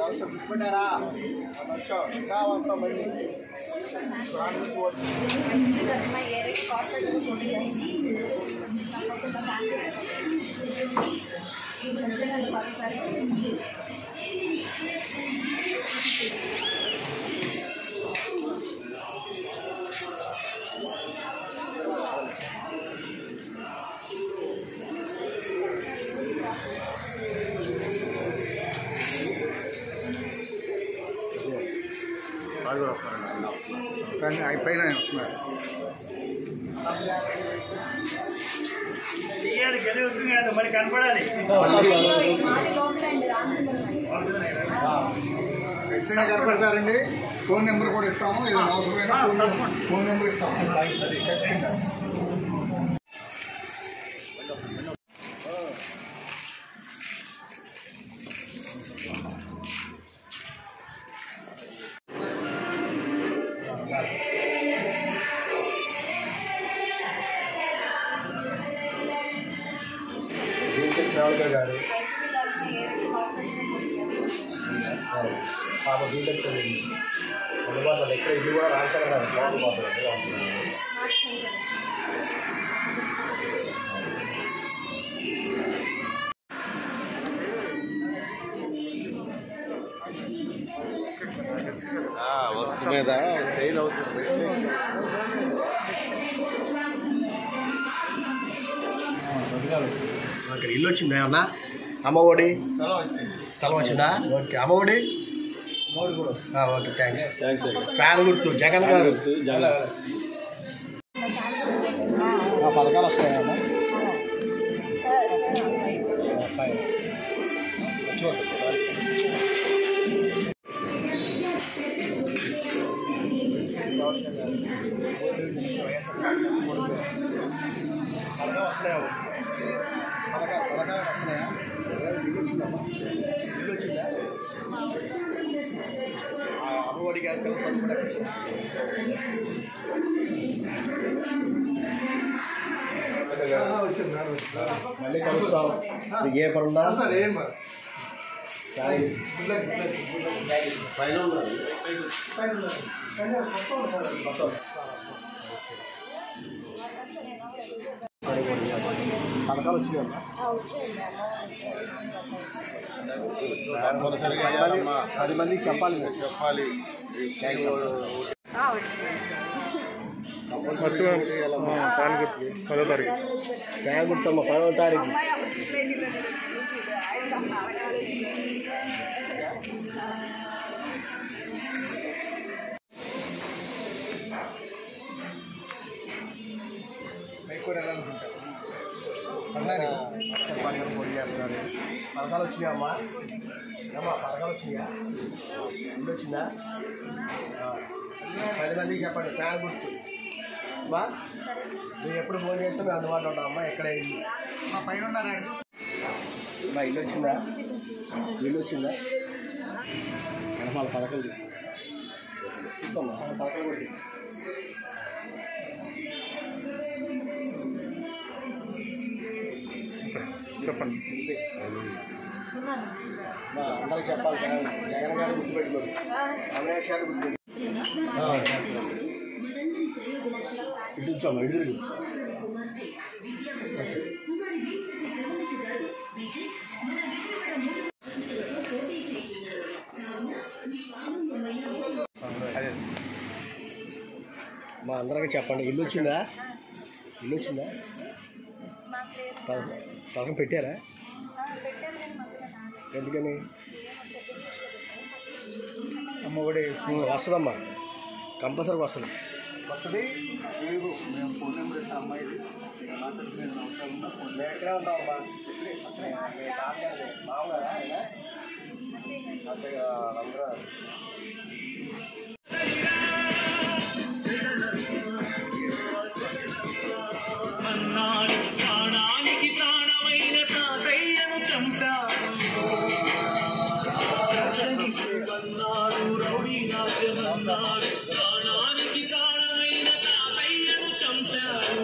పెట్టారా వచ్చావు ఇంకా వస్తాం మళ్ళీ కానీ అవి పైన వస్తున్నారు మరి కనపడాలి ఎక్కడైనా కనపడతారండి ఫోన్ నెంబర్ కూడా ఇస్తాము ఏదైనా అవసరమైనా ఫోన్ ఫోన్ నెంబర్ ఇస్తాము ఖచ్చితంగా ట్రావెల్ గారు పాప బీటెక్ చదివింది అందుబాటులో ఎక్కడ ఇల్లు కూడా రామచంద్ర గారు లోపల పోతుంది వర్క్ మీద ఫెయిల్ అవుతుంది ఇక్కడ ఇల్లు వచ్చిందా అన్న అమ్మ ఒడి స్థలం వచ్చిందా ఓకే అమ్మ ఒడి ఆ, ఓకే థ్యాంక్స్ ఫ్యాన్ గుర్తు జగన్ గారు ఆ, పథకాలు వస్తాయా అమ్మ ఫైన్. చూడు. పథకాలు వస్తున్నాయా పథకాలు పథకాలు వస్తున్నాయా ఇల్లు వచ్చిందమ్మా ఇల్లు వచ్చిందా ఆ అమ్మఒడి గ్యాస్ కలిసి చదువుకోవడానికి వచ్చింది మళ్ళీ కలుస్తాం నీకు ఏ పని ఉన్నా పైన ఉన్నారు పథకాలు వచ్చినాయమ్మా తప్పనిసరిగా పది మంది అమ్మా. పది మందికి చెప్పాలి మీరు. చెప్పాలి పదో తారీఖు ఫ్యాన్ గుర్తమ్మ పదవ తారీఖు మీకు కూడా వెళ్ళాలనుకుంటారు పండుగలు పొడి చేస్తున్నారు పథకాలు వచ్చినాయా అమ్మా అమ్మా పథకాలు వచ్చినాయా ఇల్లు వచ్చిందా ఆ. పది మందికి చెప్పండి ఫ్యాన్ గుర్తు అమ్మా నువ్వు ఎప్పుడు ఫోన్ చేస్తే మేము అందుబాటులో ఉంటాం అమ్మా ఎక్కడ ఇల్లు మా పైన ఉన్నారండి అమ్మా ఇల్లు వచ్చిందా ఇల్లు వచ్చిందా వెనకాల పథకాలు చూపు. చూద్దామా పథకాలు కూడా చూపు. చెప్పండి మా అందరికి చెప్పాలి జగన్ జగన్ గారు గుర్తుపెట్టుకోండి అవినాష్ గారు గుర్తుపెట్టుకోండి ఇటు వచ్చాము ఇటు తిరుగు మా అందరికి చెప్పండి ఇల్లు వచ్చిందా ఇల్లు వచ్చిందా పథకం పథకం పెట్టారా ఎందుకని అమ్మ ఒడి ఉమ్, వస్తుందమ్మా కంపల్సరీ వస్తుంది వస్తుంది మీరు మేము ఫోన్ నెంబర్ ఇస్తాం అమ్మాయిది మాట్లాడుకునే అవసరం ఉందా ఫోన్ మేము ఎక్కడే ఉంటామమ్మా మీ తాతగారు మామూలుగా ఆయన అంతేగా అందరూ అన్నాడు ప్రాణానికి ప్రాణమైన తాతయ్యను చంపాడు అన్నాడు రౌడీ రాజ్యమన్నాడు ప్రాణానికి ప్రాణమైన తాతయ్యను చంపాడు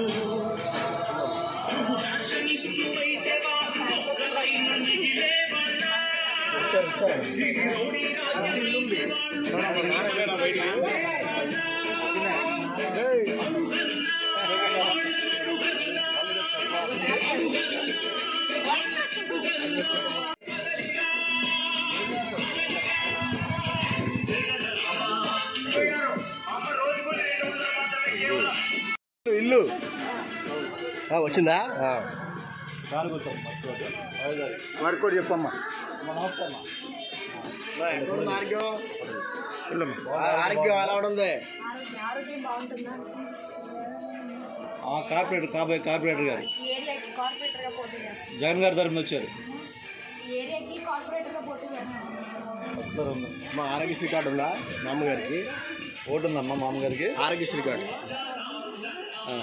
ఫ్యాషనిస్టు అయితే వాడు ఒక్కడైన మిగిలేవాడా ఇల్లు ఆ, వచ్చిందా ఆ. వారికి కూడా చెప్పమ్మా బా, ఎక్కడ ఉంది ఆరోగ్యం ఆ- ఆరోగ్యం ఎలా ఉంది కార్పొరేటర్ కాబోయే కార్పొరేటర్ గారు ఈ ఏరియాకి కార్పొరేటర్గా పోటీ చేస్తాను జగన్ గారి తరఫున వచ్చారు ఈ ఏరియాకి కార్పొరేటర్గా పోటీ చేస్తాను ఒకసారి ఉంది మా ఆరోగ్యశ్రీ కార్డు ఉందా మా అమ్మగారికి ఓటు ఉందమ్మా మామగారికి ఆరోగ్యశ్రీ కార్డు ఆ.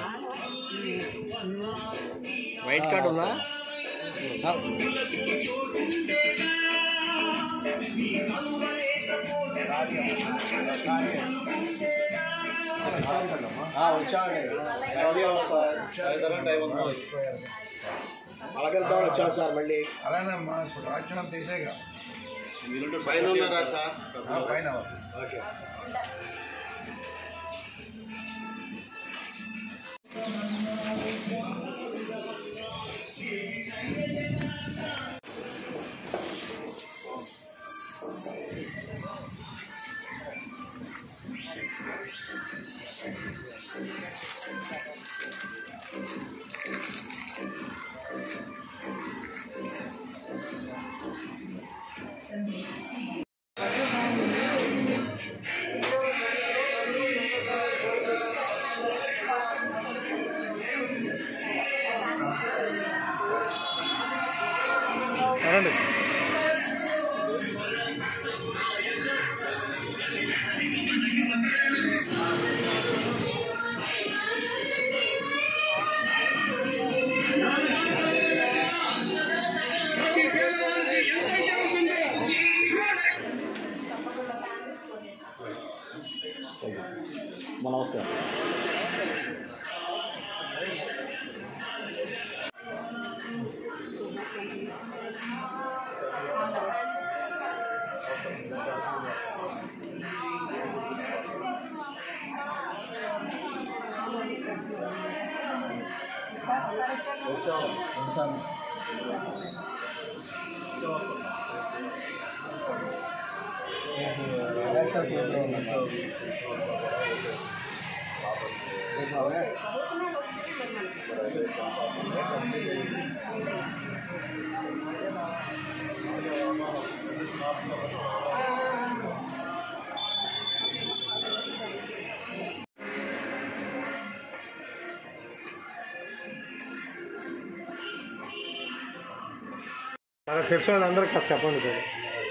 వైట్ కార్డు ఉందా ఆ. ఆ, వచ్చామండి టైం ఉందా? అలాగెళ్తామని వచ్చాను సార్ మళ్ళీ అలానేమ్మా ఇప్పుడు రాజ్యం తీసేగా పైన ఉన్నారా సార్ పైన ఓకే రండి మా నమస్తే తెలిసిన వాళ్ళందరికీ కాస్త చెప్పండి సార్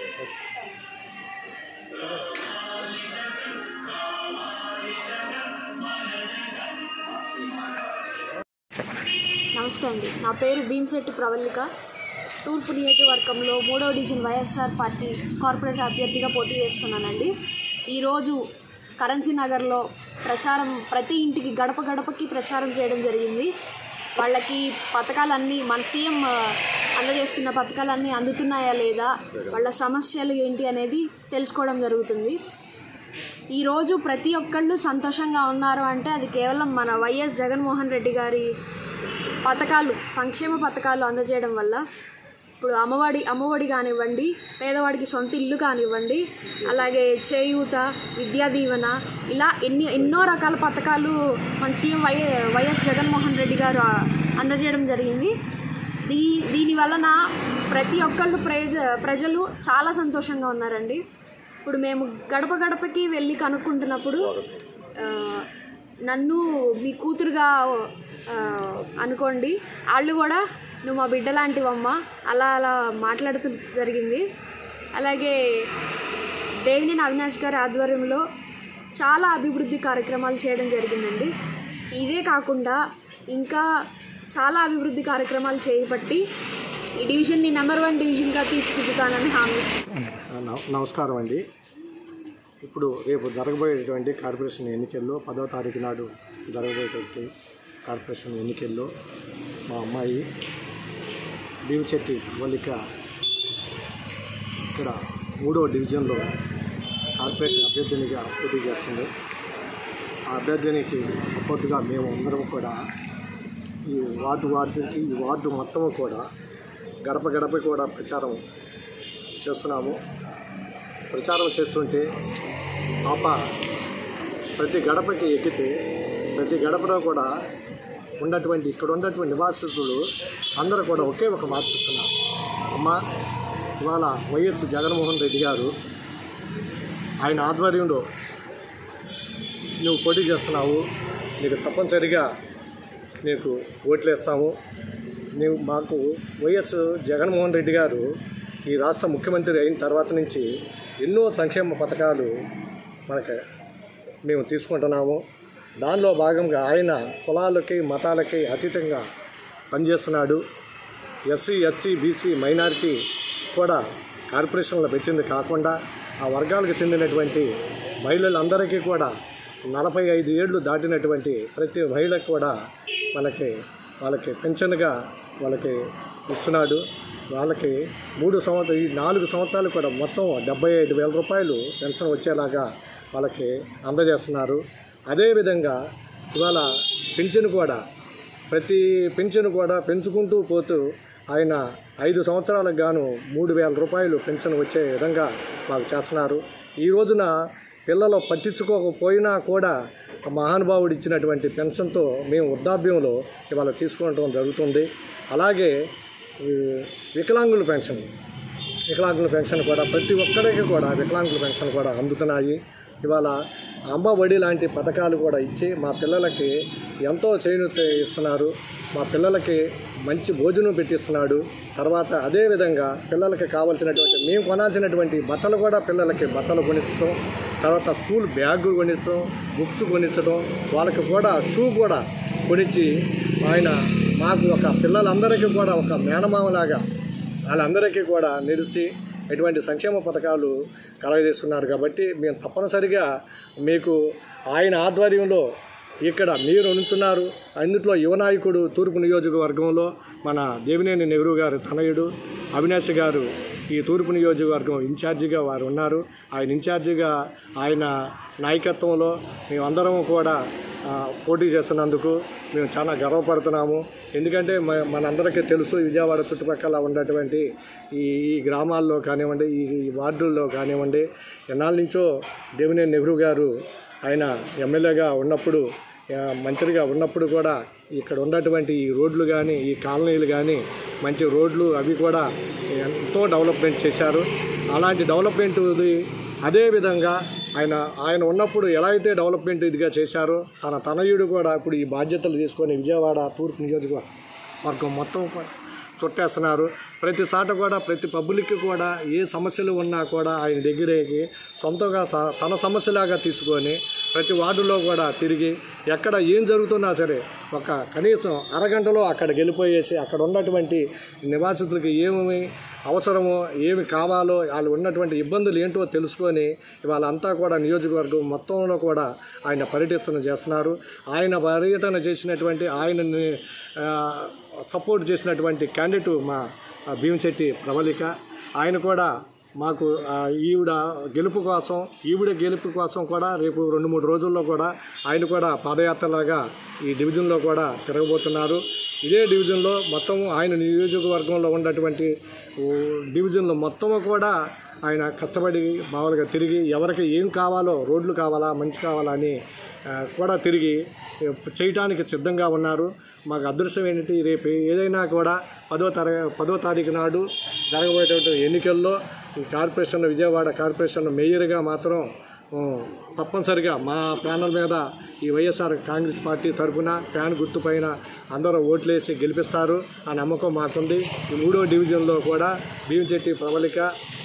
నమస్తే అండి నా పేరు భీమశెట్టి ప్రవల్లిక తూర్పు నియోజకవర్గంలో మూడవ డివిజన్ వైఎస్ఆర్ పార్టీ కార్పొరేటర్ అభ్యర్థిగా పోటీ చేస్తున్నానండి ఈరోజు కరెన్సీ నగర్లో ప్రచారం ప్రతి ఇంటికి గడప గడపకి ప్రచారం చేయడం జరిగింది వాళ్ళకి పథకాలన్నీ మన సీఎం ఆ, అందజేస్తున్న పథకాలన్నీ అందుతున్నాయా లేదా వాళ్ళ సమస్యలు ఏంటి అనేది తెలుసుకోవడం జరుగుతుంది ఈరోజు ప్రతి ఒక్కళ్ళు సంతోషంగా ఉన్నారు అంటే అది కేవలం మన వైఎస్ జగన్మోహన్ రెడ్డి గారి పథకాలు సంక్షేమ పథకాలు అందజేయడం వల్ల ఇప్పుడు అమ్మఒడి అమ్మఒడి కానివ్వండి పేదవాడికి సొంత ఇల్లు కానివ్వండి అలాగే చేయూత విద్యా దీవెన ఇలా ఎన్ని ఎన్నో రకాల పథకాలు మన CM Y YS Jaganmohan Reddy garu ఆ, అందజేయడం జరిగింది దీ దీని వలన ప్రతి ఒక్కళ్ళు ప్రజ ప్రజలు చాలా సంతోషంగా ఉన్నారండి ఇప్పుడు మేము గడప గడపకి వెళ్ళి కనుక్కుంటున్నప్పుడు ఆ, నన్ను మీ కూతురుగా ఆ, అనుకోండి వాళ్ళు కూడా నువ్వు మా బిడ్డ లాంటివమ్మా అలా అలా మాట్లాడుతూ జరిగింది అలాగే దేవినేని అవినాష్ గారి ఆధ్వర్యంలో చాలా అభివృద్ధి కార్యక్రమాలు చేయడం జరిగిందండి ఇదే కాకుండా ఇంకా చాలా అభివృద్ధి కార్యక్రమాలు చేపట్టి ఈ డివిజన్ని నెంబర్ వన్ డివిజన్గా తీర్చిదిద్దుతానని హామీ ఇస్తున్నాను. నమ- నమస్కారం అండి ఇప్పుడు రేపు జరగబోయేటువంటి కార్పొరేషన్ ఎన్నికల్లో పదవ తారీఖు నాడు జరగబోయేటువంటి కార్పొరేషన్ ఎన్నికల్లో మా అమ్మాయి భీమచెట్టి వల్లిక ఇక్కడ మూడో డివిజన్లో కార్పొరేషన్ అభ్యర్థినిగా పోటీ చేస్తుంది ఆ అభ్యర్థినికి సపోర్ట్గా మేము అందరం కూడా ఈ వార్డు వార్డుకి ఈ వార్డు మొత్తం కూడా గడప గడప కూడా ప్రచారం చేస్తున్నాము ప్రచారం చేస్తుంటే పాప ప్రతి గడపకి ఎక్కితే ప్రతి గడపలో కూడా ఉన్నటువంటి ఇక్కడ ఉన్నటువంటి నివాసితులు అందరూ కూడా ఒకే ఒక మాట చెప్తున్నారు అమ్మ ఇవాళ వైఎస్ జగన్మోహన్ రెడ్డి గారు ఆయన ఆధ్వర్యంలో నువ్వు పోటీ చేస్తున్నావు నీకు తప్పనిసరిగా నీకు ఓట్లేస్తాము నీవు మాకు వైఎస్ జగన్మోహన్ రెడ్డి గారు ఈ రాష్ట్ర ముఖ్యమంత్రి అయిన తర్వాత నుంచి ఎన్నో సంక్షేమ పథకాలు మనకి మేము తీసుకుంటున్నాము దానిలో భాగంగా ఆయన కులాలకి మతాలకి అతీతంగా పనిచేస్తున్నాడు ఎస్సీ ఎస్టీ బీసీ మైనారిటీ కూడా కార్పొరేషన్లో పెట్టింది కాకుండా ఆ వర్గాలకు చెందినటువంటి మహిళలందరికీ కూడా నలభై ఐదు ఏళ్ళు దాటినటువంటి ప్రతి మహిళకు కూడా మనకి వాళ్ళకి పెన్షన్గా వాళ్ళకి ఇస్తున్నాడు వాళ్ళకి మూడు సంవత్సరం ఈ నాలుగు సంవత్సరాలు కూడా మొత్తం డెబ్బై ఐదు వేల రూపాయలు పెన్షన్ వచ్చేలాగా వాళ్ళకి అందజేస్తున్నారు అదేవిధంగా ఇవాళ పెన్షన్ కూడా ప్రతి పెన్షన్ కూడా పెంచుకుంటూ పోతూ ఆయన ఐదు సంవత్సరాలకు గాను మూడు వేల రూపాయలు పెన్షన్ వచ్చే విధంగా మాకు చేస్తున్నారు ఈ రోజున పిల్లలు పట్టించుకోకపోయినా కూడా ఆ మహానుభావుడు ఇచ్చినటువంటి పెన్షన్తో మేము వృద్ధాప్యంలో ఇవాళ తీసుకోవడం జరుగుతుంది అలాగే ఈ వికలాంగుల పెన్షన్ వికలాంగుల పెన్షన్ కూడా ప్రతి ఒక్కరికి కూడా వికలాంగుల పెన్షన్ కూడా అందుతున్నాయి ఇవాళ అమ్మ ఒడి లాంటి పథకాలు కూడా ఇచ్చి మా పిల్లలకి ఎంతో చేయూత ఇస్తున్నారు మా పిల్లలకి మంచి భోజనం పెట్టిస్తున్నాడు తర్వాత అదేవిధంగా పిల్లలకి కావాల్సినటువంటి మేము కొనాల్సినటువంటి బట్టలు కూడా పిల్లలకి బట్టలు కొనిచ్చడం తర్వాత స్కూల్ బ్యాగ్ కొనిచ్చడం బుక్స్ కొనిచ్చడం వాళ్ళకి కూడా షూ కూడా కొనిచ్చి ఆయన మాకు ఒక పిల్లలందరికీ కూడా ఒక మేనమామలాగా వాళ్ళందరికీ కూడా నిలిచి ఎటువంటి సంక్షేమ పథకాలు కలగజేస్తున్నారు కాబట్టి మేము తప్పనిసరిగా మీకు ఆయన ఆధ్వర్యంలో ఇక్కడ మీరు ఉంచున్నారు అందుట్లో యువ నాయకుడు తూర్పు నియోజకవర్గంలో మన దేవినేని నెహ్రూ గారు తనయుడు అవినాష్ గారు ఈ తూర్పు నియోజకవర్గం ఇన్ఛార్జిగా వారు ఉన్నారు ఆయన ఇన్ఛార్జిగా ఆయన నాయకత్వంలో మేమందరం కూడా ఆ, పోటీ చేస్తున్నందుకు మేము చాలా గర్వపడుతున్నాము ఎందుకంటే మ- మనందరికీ తెలుసు విజయవాడ చుట్టుపక్కల ఉన్నటువంటి ఈ ఈ గ్రామాల్లో కానివ్వండి ఈ ఈ వార్డుల్లో కానివ్వండి ఎన్నాళ్ళ నుంచో దేవినేని నెహ్రూ గారు ఆయన ఎమ్మెల్యేగా ఉన్నప్పుడు ఆ, మంత్రిగా ఉన్నప్పుడు కూడా ఇక్కడ ఉన్నటువంటి ఈ రోడ్లు కానీ ఈ కాలనీలు కానీ మంచి రోడ్లు అవి కూడా ఎంతో డెవలప్మెంట్ చేశారు అలాంటి డెవలప్మెంట్ అదేవిధంగా ఆయన ఆయన ఉన్నప్పుడు ఎలా అయితే డెవలప్మెంట్ ఇదిగా చేశారో తన తనయుడు కూడా ఇప్పుడు ఈ బాధ్యతలు తీసుకొని విజయవాడ తూర్పు నియోజకవర్గం మొత్తం కూడా చుట్టేస్తున్నారు ప్రతి చాట కూడా ప్రతి పబ్లిక్ కూడా ఏ సమస్యలు ఉన్నా కూడా ఆయన దగ్గరికి సొంతంగా త- తన సమస్యలాగా తీసుకొని ప్రతి వార్డులో కూడా తిరిగి ఎక్కడ ఏం జరుగుతున్నా సరే ఒక కనీసం అరగంటలో అక్కడ వెళ్ళిపోయేసి అక్కడ ఉన్నటువంటి నివాసితులకి ఏమి అవసరమో ఏమి కావాలో వాళ్ళు ఉన్నటువంటి ఇబ్బందులు ఏంటో తెలుసుకొని ఇవాళ అంతా కూడా నియోజకవర్గం మొత్తంలో కూడా ఆయన పర్యటన చేస్తున్నారు ఆయన పర్యటన చేసినటువంటి ఆయనని ఆ, సపోర్ట్ చేసినటువంటి క్యాండిడేట్ మా ఆ, భీమశెట్టి ప్రబలిక ఆయన కూడా మాకు ఆ, ఈవిడ గెలుపు కోసం ఈవిడ గెలుపు కోసం కూడా రేపు రెండు మూడు రోజుల్లో కూడా ఆయన కూడా పాదయాత్రలాగా ఈ డివిజన్లో కూడా తిరగబోతున్నారు ఇదే డివిజన్లో మొత్తం ఆయన నియోజకవర్గంలో ఉన్నటువంటి ఓ, డివిజన్లో మొత్తము కూడా ఆయన కష్టపడి మామూలుగా తిరిగి ఎవరికి ఏం కావాలో రోడ్లు కావాలా మంచి కావాలా అని ఆ, కూడా తిరిగి ఆ, చేయటానికి సిద్ధంగా ఉన్నారు మాకు అదృష్టం ఏంటంటే రేపు ఏదైనా కూడా పదో తర పదో తారీఖు నాడు జరగబోయేటువంటి ఎన్నికల్లో ఈ కార్పొరేషన్ విజయవాడ కార్పొరేషన్ మేయర్గా మాత్రం ఆ, తప్పనిసరిగా మా ప్యానల్ మీద ఈ వైఎస్ఆర్ కాంగ్రెస్ పార్టీ తరఫున ఫ్యాన్ గుర్తుపైన అందరూ ఓట్లేసి గెలిపిస్తారు ఆ నమ్మకం మాకుంది ఈ మూడో డివిజన్లో కూడా భీమచెట్టి ప్రబలిక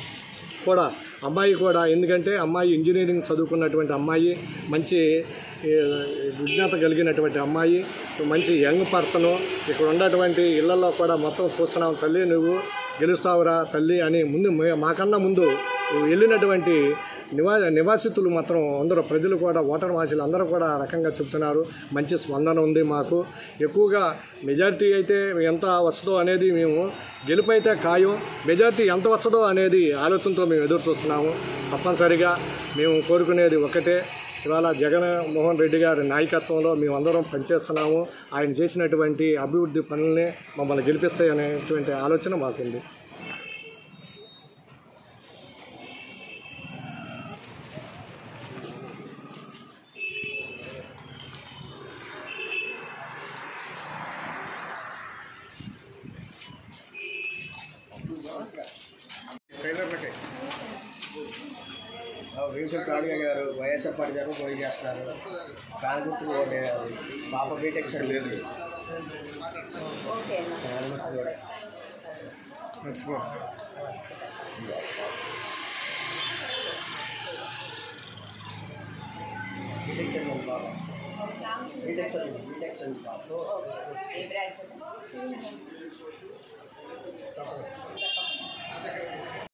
కూడా అమ్మాయి కూడా ఎందుకంటే అమ్మాయి ఇంజనీరింగ్ చదువుకున్నటువంటి అమ్మాయి మంచి ఏ, విజ్ఞత కలిగినటువంటి అమ్మాయి మంచి యంగ్ పర్సను ఇక్కడ ఉన్నటువంటి ఇళ్లలో కూడా మొత్తం చూస్తున్నాం తల్లి నువ్వు గెలుస్తావురా తల్లి అని ముందు మే- మాకన్నా ముందు వెళ్ళినటువంటి నివా నివాసితులు మాత్రం అందరూ ప్రజలు కూడా ఓటర్ వాసులు అందరూ కూడా ఆ రకంగా చెప్తున్నారు మంచి స్పందన ఉంది మాకు ఎక్కువగా మెజారిటీ అయితే ఎంత వస్తుందో అనేది మేము గెలుపు అయితే ఖాయం మెజారిటీ ఎంత వస్తుందో అనేది ఆలోచనతో మేము ఎదురు చూస్తున్నాము తప్పనిసరిగా మేము కోరుకునేది ఒకటే ఇవాళ జగన్మోహన్ రెడ్డి గారి నాయకత్వంలో మేమందరం పనిచేస్తున్నాము ఆయన చేసినటువంటి అభివృద్ధి పనులనే మమ్మల్ని గెలిపిస్తాయనేటువంటి ఆలోచన మాకుంది ట్రైలర్లకి వేమిశెట్టి రాణిగా గారు వైఎస్ఆర్ పార్టీ జగన్ పోయి చేస్తున్నారు దాని గుర్తు పాప బీటెక్ సైడ్ లేదు దాని గుర్తు కూడా. మర్చిపో బీటెక్ చదివిన పాప బీటెక్ చదివింది బీటెక్ చదివిన పాప